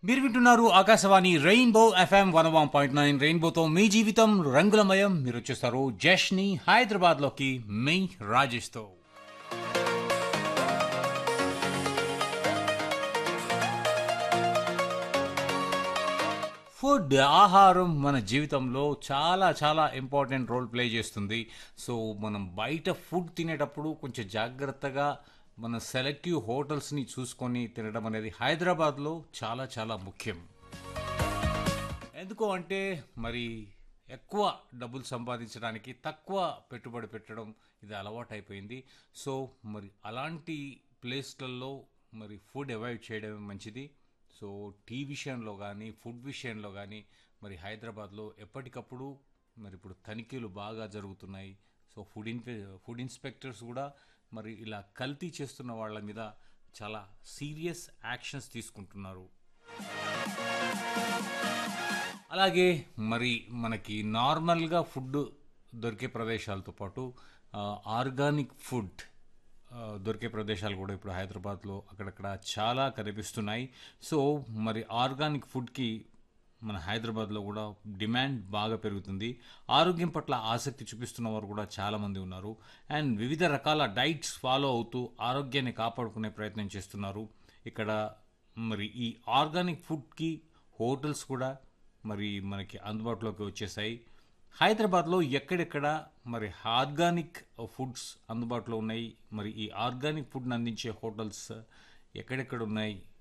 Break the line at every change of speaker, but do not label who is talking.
మీరు వింటున్నారు Akashvani Rainbow FM one one point nine రెయిన్బోతో మీ జీవితం రంగులమయం మీరు వచ్చేస్తారు జష్ని హైదరాబాద్ లోకి మీ రాజేష్తో ఫుడ్ ఆహారం మన జీవితంలో చాలా చాలా ఇంపార్టెంట్ రోల్ ప్లే చేస్తుంది సో మనం బయట ఫుడ్ తినేటప్పుడు కొంచెం జాగ్రత్తగా మన సెలెక్టివ్ హోటల్స్ని చూసుకొని తినడం అనేది హైదరాబాద్లో చాలా చాలా ముఖ్యం ఎందుకు అంటే మరి ఎక్కువ డబ్బులు సంపాదించడానికి తక్కువ పెట్టుబడి పెట్టడం ఇది అలవాటు అయిపోయింది సో మరి అలాంటి ప్లేస్లలో మరి ఫుడ్ అవాయిడ్ చేయడమే మంచిది సో టీ విషయంలో కానీ ఫుడ్ విషయంలో కానీ మరి హైదరాబాద్లో ఎప్పటికప్పుడు మరి ఇప్పుడు తనిఖీలు బాగా జరుగుతున్నాయి so food in food inspectors కూడా మరి ఇలా కల్తీ చేస్తున్న వాళ్ళ మీద చాలా సీరియస్ యాక్షన్స్ తీసుకుంటున్నారు అలాగే మరి మనకి నార్మల్గా ఫుడ్ దొరికే ప్రదేశాలతో పాటు ఆ, ఆర్గానిక్ ఫుడ్ ఆ, దొరికే ప్రదేశాలు కూడా ఇప్పుడు హైదరాబాద్లో అక్కడక్కడ చాలా కనిపిస్తున్నాయి సో మరి ఆర్గానిక్ ఫుడ్కి మన హైదరాబాద్లో కూడా డిమాండ్ బాగా పెరుగుతుంది ఆరోగ్యం పట్ల ఆసక్తి చూపిస్తున్న వారు కూడా చాలామంది ఉన్నారు అండ్ వివిధ రకాల డైట్స్ ఫాలో అవుతూ ఆరోగ్యాన్ని కాపాడుకునే ప్రయత్నం చేస్తున్నారు ఇక్కడ మరి ఈ ఆర్గానిక్ ఫుడ్కి హోటల్స్ కూడా మరి మనకి అందుబాటులోకి వచ్చేసాయి హైదరాబాద్లో ఎక్కడెక్కడ మరి ఆర్గానిక్ ఫుడ్స్ అందుబాటులో ఉన్నాయి మరి ఈ ఆర్గానిక్ ఫుడ్ని అందించే హోటల్స్ ఎక్కడెక్కడ ఉన్నాయి